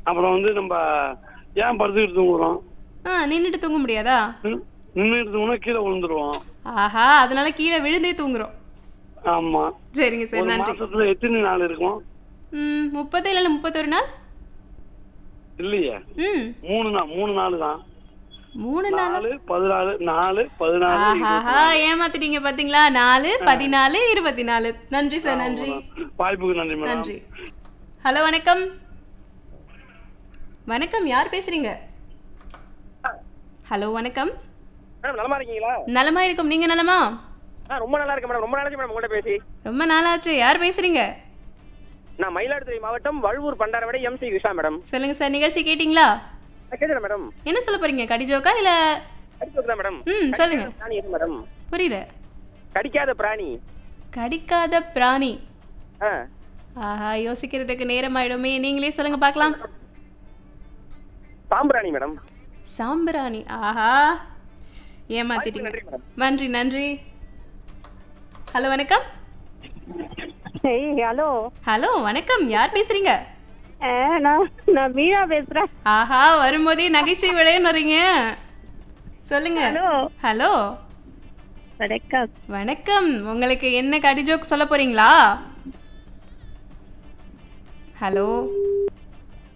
அப்புறம் வந்து நம்ம ஏன் படுத்துக்கிட்டு தூங்குறோம் ஆ நின்றுட்டு தூங்க முடியாதா நின்றுட்டு தூங்கினா கீழே விழுந்துருவோம் ஆஹா அதனால கீழே விழுந்தே தூங்குறோம் ஆமா சரிங்க சார் ஒரு நன்றி மாசத்துல எத்தனை நாள் இருக்கும் ம் முப்பது இல்லைன்னா முப்பத்தொரு நாள் இல்லையே ம் மூணு நாள் மூணு நாள் தான் மூணு நாள் நாலு பதினாலு நாலு பதினாலு ஆஹாஹா ஏமாத்திட்டீங்க பாத்தீங்களா நாலு பதினாலு இருபத்தி நாலு நன்றி சார் நன்றி வாய்ப்புக்கு நன்றி மேடம் நன்றி ஹலோ வணக்கம் வணக்கம் யார் பேசுறீங்க ஹலோ வணக்கம் மேடம் நலமா இருக்கீங்களா நலமா இருக்கும் நீங்க நலமா ஆ ரொம்ப நல்லா இருக்கேன் மேடம் ரொம்ப நாளாச்சு மேடம் உங்கள்கிட்ட பேசி ரொம்ப நாளாச்சு யார் பேசுறீங்க நான் மயிலாடுதுறை மாவட்டம் வழுவூர் பண்டாரவடை எம்சி கிருஷ்ணா மேடம் சொல்லுங்க சார் நிகழ்ச்சி கேட்டிங்களா கேட்குறேன் மேடம் என்ன சொல்ல போறீங்க கடிஜோக்கா இல்ல கடிச்சது மேடம் ம் சொல்லுங்க பிராணி எது மேடம் புரியல கடிக்காத பிராணி கடிக்காத பிராணி ஆ ஆஹா யோசிக்கிறதுக்கு நேரமாயிடுமே நீங்களே சொல்லுங்க பார்க்கலாம் சாம்பிராணி மேடம் சாம்பிராணி ஆஹா ஏமாத்திட்டீங்க நன்றி மேடம் நன்றி நன்றி ஹலோ வணக்கம் ஏய் ஹலோ ஹலோ வணக்கம் யார் பேசுறீங்க ஆ, நான் நான் மீரா பேசுறேன் ஆஹா வரும்போதே நகைச்சுவை விடையன்னு வர்றீங்க சொல்லுங்க ஹலோ ஹலோ வணக்கம் வணக்கம் உங்களுக்கு என்ன கடி ஜோக் சொல்ல போறீங்களா ஹலோ